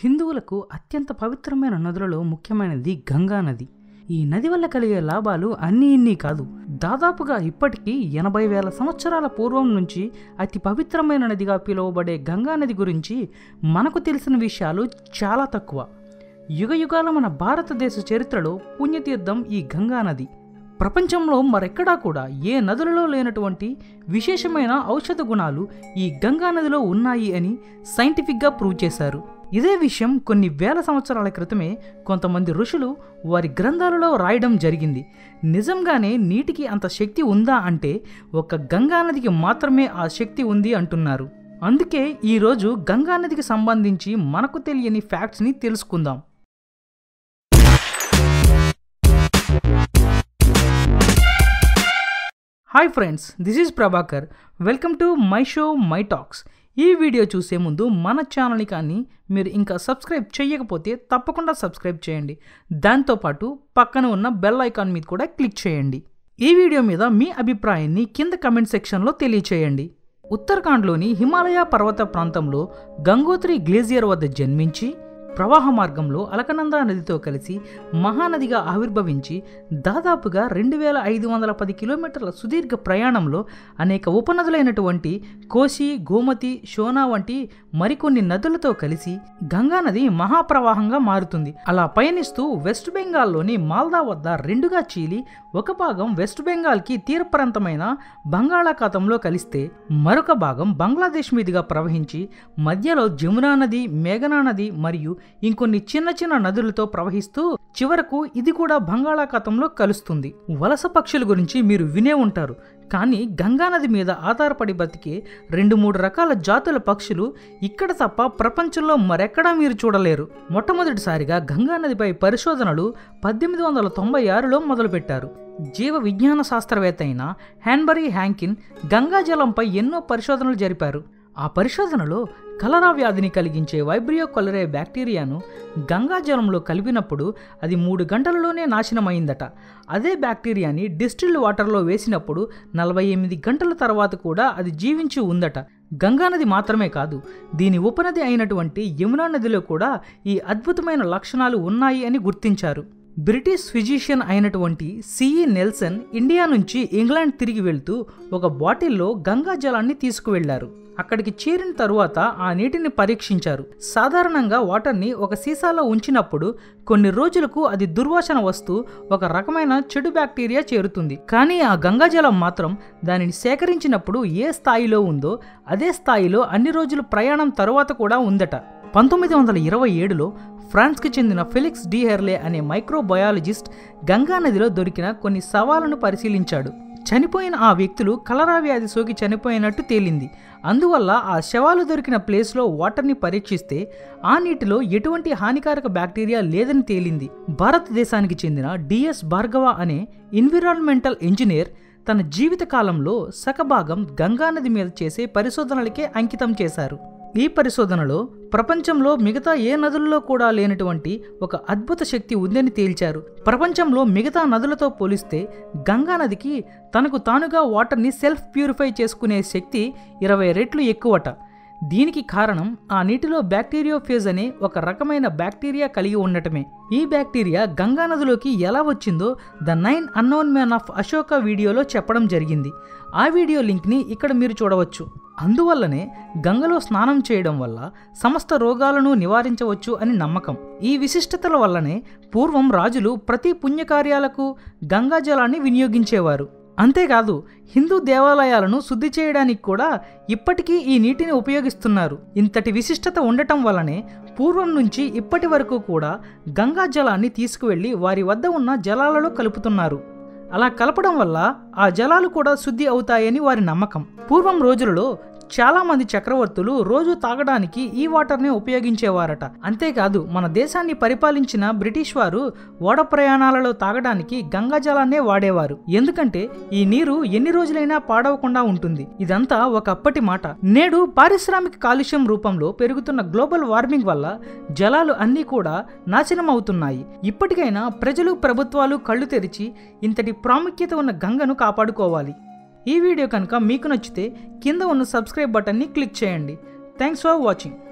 హిందువులకు అత్యంత పవిత్రమైన నదులలో ముఖ్యమైనది గంగా నది ఈ నది వల్ల కలిగే లాభాలు అన్నీ ఇన్ని కాదు దాదాపుగా ఇప్పటికీ ఎనభై వేల సంవత్సరాల పూర్వం నుంచి అతి పవిత్రమైన నదిగా పిలువబడే గంగా నది గురించి మనకు తెలిసిన విషయాలు చాలా తక్కువ యుగయుగాల మన భారతదేశ చరిత్రలో పుణ్యతీర్థం ఈ గంగా నది ప్రపంచంలో మరెక్కడా కూడా ఏ నదులలో లేనటువంటి విశేషమైన ఔషధ గుణాలు ఈ గంగా నదిలో ఉన్నాయి అని సైంటిఫిక్గా ప్రూవ్ చేశారు ఇదే విషయం కొన్ని వేల సంవత్సరాల క్రితమే కొంతమంది ఋషులు వారి గ్రంథాలలో రాయడం జరిగింది నిజంగానే నీటికి అంత శక్తి ఉందా అంటే ఒక గంగా నదికి మాత్రమే ఆ శక్తి ఉంది అంటున్నారు అందుకే ఈరోజు గంగా నదికి సంబంధించి మనకు తెలియని ఫ్యాక్ట్స్ని తెలుసుకుందాం hi friends this is Prabhakar welcome to my show my talks ఈ వీడియో చూసే ముందు మన ఛానల్ని కానీ మీరు ఇంకా సబ్స్క్రైబ్ చేయకపోతే తప్పకుండా సబ్స్క్రైబ్ చేయండి దాంతోపాటు పక్కన ఉన్న బెల్ ఐకాన్ మీద కూడా క్లిక్ చేయండి ఈ వీడియో మీద మీ అభిప్రాయాన్ని కింద కమెంట్ సెక్షన్లో తెలియచేయండి ఉత్తరాఖండ్లోని హిమాలయ పర్వత ప్రాంతంలో గంగోత్రి గ్లేజియర్ వద్ద జన్మించి ప్రవాహ మార్గంలో అలకనంద నదితో కలిసి మహానదిగా ఆవిర్భవించి దాదాపుగా రెండు వేల ఐదు వందల పది కిలోమీటర్ల సుదీర్ఘ ప్రయాణంలో అనేక ఉపనదులైనటువంటి కోసి గోమతి షోనా వంటి మరికొన్ని నదులతో కలిసి గంగా నది మహాప్రవాహంగా మారుతుంది అలా పయనిస్తూ వెస్ట్ బెంగాల్లోని మాల్దా వద్ద రెండుగా చీలి ఒక భాగం వెస్ట్ బెంగాల్కి తీర ప్రాంతమైన బంగాళాఖాతంలో కలిస్తే మరొక భాగం బంగ్లాదేశ్ మీదుగా ప్రవహించి మధ్యలో జమునా నది మేఘనా నది మరియు ఇంకొన్ని చిన్న చిన్న నదులతో ప్రవహిస్తూ చివరకు ఇది కూడా బంగాళాఖాతంలో కలుస్తుంది వలస పక్షుల గురించి మీరు వినే ఉంటారు కానీ గంగానది మీద ఆధారపడి బతికే రెండు మూడు రకాల జాతుల పక్షులు ఇక్కడ తప్ప ప్రపంచంలో మరెక్కడా మీరు చూడలేరు మొట్టమొదటిసారిగా గంగానదిపై పరిశోధనలు పద్దెనిమిది వందల తొంభై ఆరులో మొదలుపెట్టారు జీవ విజ్ఞాన శాస్త్రవేత్త అయిన హ్యాన్బరీ హ్యాంకిన్ గంగాజలంపై ఎన్నో పరిశోధనలు జరిపారు ఆ పరిశోధనలో కలరా వ్యాధిని కలిగించే వైబ్రియో కొలరే బ్యాక్టీరియాను గంగాజలంలో కలిపినప్పుడు అది మూడు గంటలలోనే నాశనమైందట అదే బ్యాక్టీరియాని డిస్టిల్డ్ వాటర్లో వేసినప్పుడు నలభై ఎనిమిది గంటల తర్వాత కూడా అది జీవించి ఉందట గంగానది మాత్రమే కాదు దీని ఉపనది అయినటువంటి యమునా నదిలో కూడా ఈ అద్భుతమైన లక్షణాలు ఉన్నాయి అని గుర్తించారు బ్రిటిష్ ఫిజిషియన్ అయినటువంటి సిఈ నెల్సన్ ఇండియా నుంచి ఇంగ్లాండ్ తిరిగి వెళ్తూ ఒక బాటిల్లో గంగా జలాన్ని తీసుకువెళ్లారు అక్కడికి చేరిన తరువాత ఆ నీటిని పరీక్షించారు సాధారణంగా వాటర్ని ఒక సీసాలో ఉంచినప్పుడు కొన్ని రోజులకు అది దుర్వాసన వస్తూ ఒక రకమైన చెడు బ్యాక్టీరియా చేరుతుంది కానీ ఆ గంగాజలం మాత్రం దానిని సేకరించినప్పుడు ఏ స్థాయిలో ఉందో అదే స్థాయిలో అన్ని రోజులు ప్రయాణం తరువాత కూడా ఉందట పంతొమ్మిది వందల ఇరవై ఏడులో ఫ్రాన్స్కి చెందిన ఫెలిక్స్ డి హెర్లే అనే మైక్రోబయాలజిస్ట్ గంగా నదిలో దొరికిన కొన్ని సవాళ్లను పరిశీలించాడు చనిపోయిన ఆ వ్యక్తులు కలరా వ్యాధి సోకి చనిపోయినట్టు తేలింది అందువల్ల ఆ శవాలు దొరికిన ప్లేస్లో వాటర్ని పరీక్షిస్తే ఆ నీటిలో ఎటువంటి హానికారక బ్యాక్టీరియా లేదని తేలింది భారతదేశానికి చెందిన డిఎస్ భార్గవ అనే ఎన్విరాన్మెంటల్ ఇంజనీర్ తన జీవిత కాలంలో సగభాగం గంగానది మీద చేసే పరిశోధనలకే అంకితం చేశారు ఈ పరిశోధనలో ప్రపంచంలో మిగతా ఏ నదుల్లో కూడా లేనటువంటి ఒక అద్భుత శక్తి ఉందని తేల్చారు ప్రపంచంలో మిగతా నదులతో పోలిస్తే గంగా నదికి తనకు తానుగా వాటర్ని సెల్ఫ్ ప్యూరిఫై చేసుకునే శక్తి ఇరవై రెట్లు ఎక్కువట దీనికి కారణం ఆ నీటిలో బ్యాక్టీరియోఫేజ్ అనే ఒక రకమైన బ్యాక్టీరియా కలిగి ఉండటమే ఈ బ్యాక్టీరియా గంగా నదిలోకి ఎలా వచ్చిందో the nine unknown man of Ashoka వీడియోలో చెప్పడం జరిగింది ఆ వీడియో లింక్ని ఇక్కడ మీరు చూడవచ్చు అందువల్లనే గంగలో స్నానం చేయడం వల్ల సమస్త రోగాలను నివారించవచ్చు అని నమ్మకం ఈ విశిష్టతల వల్లనే పూర్వం రాజులు ప్రతి పుణ్యకార్యాలకు గంగా జలాన్ని వినియోగించేవారు అంతేకాదు హిందూ దేవాలయాలను శుద్ధి చేయడానికి కూడా ఇప్పటికీ ఈ నీటిని ఉపయోగిస్తున్నారు ఇంతటి విశిష్టత ఉండటం వల్లనే పూర్వం నుంచి ఇప్పటి వరకు కూడా గంగా జలాన్ని తీసుకువెళ్ళి వారి వద్ద ఉన్న జలాలలో కలుపుతున్నారు అలా కలపడం వల్ల ఆ జలాలు కూడా శుద్ధి అవుతాయని వారి నమ్మకం పూర్వం రోజులలో చాలామంది చక్రవర్తులు రోజు తాగడానికి ఈ వాటర్ని ఉపయోగించేవారట అంతేకాదు మన దేశాన్ని పరిపాలించిన బ్రిటిష్ వారు ఓడ ప్రయాణాలలో తాగడానికి గంగా జలాన్నే వాడేవారు ఎందుకంటే ఈ నీరు ఎన్ని రోజులైనా పాడవకుండా ఉంటుంది ఇదంతా ఒకప్పటి మాట నేడు పారిశ్రామిక కాలుష్యం రూపంలో పెరుగుతున్న గ్లోబల్ వార్మింగ్ వల్ల జలాలు అన్నీ కూడా నాశనం అవుతున్నాయి ఇప్పటికైనా ప్రజలు ప్రభుత్వాలు కళ్ళు తెరిచి ఇంతటి ప్రాముఖ్యత ఉన్న గంగను కాపాడుకోవాలి ఈ వీడియో కనుక మీకు నచ్చితే కింద ఉన్న సబ్స్క్రైబ్ బటన్ని క్లిక్ చేయండి థ్యాంక్స్ ఫర్ వాచింగ్